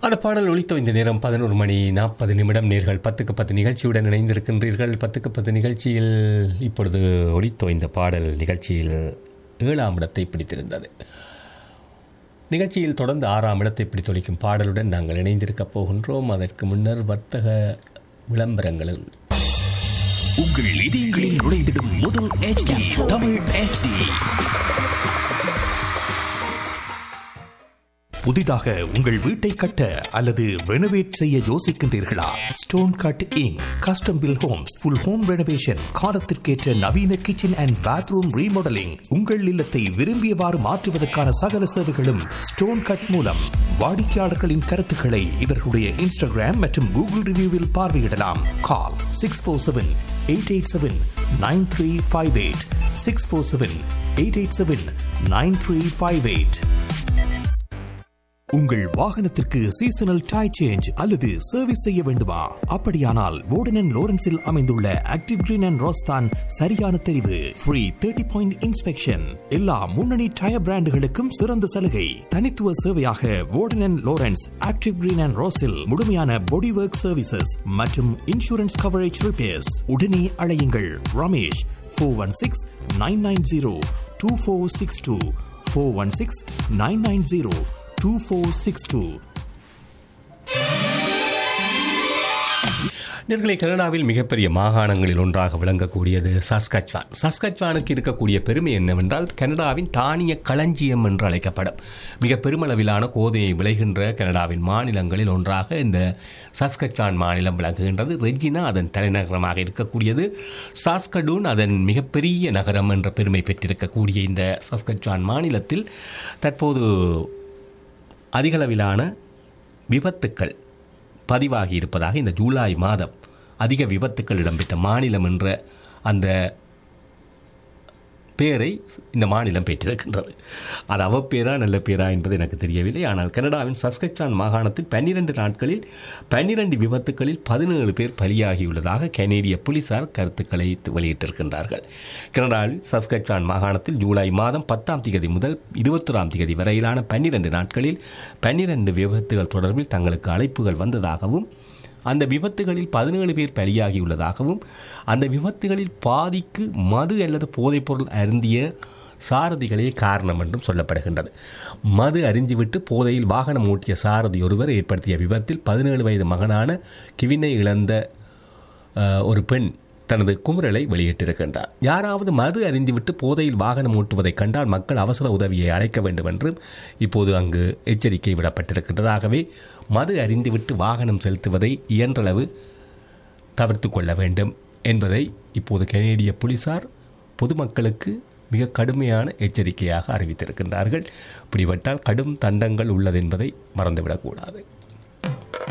அந்த பாடல் ஒலித்த இந்த நேரம் பதினோரு மணி நாற்பது நிமிடம் நேர்கள் பத்துக்கு பத்து நிகழ்ச்சியுடன் இணைந்திருக்கின்றீர்கள் பத்துக்கு பத்து நிகழ்ச்சியில் இப்பொழுது ஒலித்தோ இந்த பாடல் நிகழ்ச்சியில் ஏழாம் இடத்தை பிடித்திருந்தது நிகழ்ச்சியில் தொடர்ந்து ஆறாம் இடத்தை பிடித்தொழிக்கும் பாடலுடன் நாங்கள் இணைந்திருக்கப் போகின்றோம் அதற்கு முன்னர் வர்த்தக விளம்பரங்களில் உங்கள் இதயங்களில் நுழைந்திடும் முதல் HD தமிழ் HD புதிதாக உங்கள் வீட்டை கட்ட அல்லது ரெனோவேட் செய்ய யோசிக்கின்றீர்களா stone cutting custom built homes full home renovation காலத்திற்கேற்ற நவீன கிச்சன் அண்ட் பாத்ரூம் ரீமாடலிங் உங்கள் இல்லத்தை விரும்பியவாறு மாற்றுவதற்கான சகல சேவைகளும் ஸ்டோன் கட் மூலம் வாடிக்கையாளர்களின் கருத்துக்களை இவர்களுடைய இன்ஸ்டாகிராம் மற்றும் கூகுள் ரிவ்யூவில் பார்வையிடலாம் call six four seven eight eight seven nine three five eight six four seven eight eight seven nine three five eight உங்கள் வாகனத்திற்கு சீசனல் டை சேஞ்ச் அல்லது சர்வீஸ் செய்ய வேண்டுமா அப்படியானால் வோர்டன் லோரன்ஸில் அமைந்துள்ள ஆக்டிவ் கிரீன் அண்ட் ரோஸ்தான் சரியான தெரிவு ஃப்ரீ தேர்ட்டி பாயிண்ட் இன்ஸ்பெக்ஷன் எல்லா முன்னணி டயர் பிராண்டுகளுக்கும் சிறந்த சலுகை தனித்துவ சேவையாக Warden Lawrence active green and ரோஸில் முழுமையான பாடி ஒர்க் சர்வீசஸ் மற்றும் இன்சூரன்ஸ் கவரேஜ் ரிப்பேர்ஸ் உடனே அழையுங்கள் Ramesh four one six nine nine zero two four six two four one six nine nine zero 2462. நேர்களை கனடாவில் மிகப்பெரிய மாகாணங்களில் ஒன்றாக விளங்கக்கூடியது சாஸ்கச்வான் சாஸ்கச்வானுக்கு இருக்கக்கூடிய பெருமை என்னவென்றால் கனடாவின் தானிய களஞ்சியம் என்று அழைக்கப்படும் மிக பெருமளவிலான கோதையை விளைகின்ற கனடாவின் மாநிலங்களில் ஒன்றாக இந்த சாஸ்கச்வான் மாநிலம் விளங்குகின்றது ரெஜினா அதன் தலைநகரமாக இருக்கக்கூடியது சாஸ்கடூன் அதன் மிகப்பெரிய நகரம் என்ற பெருமை பெற்றிருக்கக்கூடிய இந்த சாஸ்கச்வான் மாநிலத்தில் தற்போது அதிகளவிலான விபத்துக்கள் பதிவாகி இருப்பதாக இந்த ஜூலை மாதம் அதிக விபத்துக்கள் இடம்பெற்ற மாநிலம் என்ற அந்த பேரை இந்த மாநிலம் பெற்றிருக்கின்றது அது அவப்பேரா நல்ல பேரா என்பது எனக்கு தெரியவில்லை ஆனால் கனடாவின் சஸ்கச்சான் மாகாணத்தில் பன்னிரண்டு நாட்களில் பன்னிரண்டு விபத்துக்களில் பதினேழு பேர் பலியாகியுள்ளதாக கனேடிய போலீசார் கருத்துக்களை வெளியிட்டிருக்கின்றார்கள் கனடாவில் சஸ்கச்சான் மாகாணத்தில் ஜூலை மாதம் பத்தாம் திகதி முதல் இருபத்தொராம் திகதி வரையிலான பன்னிரண்டு நாட்களில் பன்னிரண்டு விபத்துகள் தொடர்பில் தங்களுக்கு அழைப்புகள் வந்ததாகவும் அந்த விபத்துகளில் பதினேழு பேர் பலியாகியுள்ளதாகவும் அந்த விபத்துகளில் பாதிக்கு மது அல்லது போதைப்பொருள் அருந்திய சாரதிகளே காரணம் என்றும் சொல்லப்படுகின்றது மது அறிந்துவிட்டு போதையில் வாகனம் ஓட்டிய சாரதி ஒருவர் ஏற்படுத்திய விபத்தில் பதினேழு வயது மகனான கிவினை இழந்த ஒரு பெண் தனது குமுறலை வெளியிட்டிருக்கின்றார் யாராவது மது அறிந்துவிட்டு போதையில் வாகனம் ஓட்டுவதைக் கண்டால் மக்கள் அவசர உதவியை அழைக்க வேண்டும் என்றும் இப்போது அங்கு எச்சரிக்கை விடப்பட்டிருக்கின்றது ஆகவே மது அறிந்துவிட்டு வாகனம் செலுத்துவதை இயன்றளவு தவிர்த்து கொள்ள வேண்டும் என்பதை இப்போது கனேடிய போலீசார் பொதுமக்களுக்கு மிக கடுமையான எச்சரிக்கையாக அறிவித்திருக்கின்றார்கள் இப்படிப்பட்டால் கடும் தண்டங்கள் உள்ளது என்பதை மறந்துவிடக்கூடாது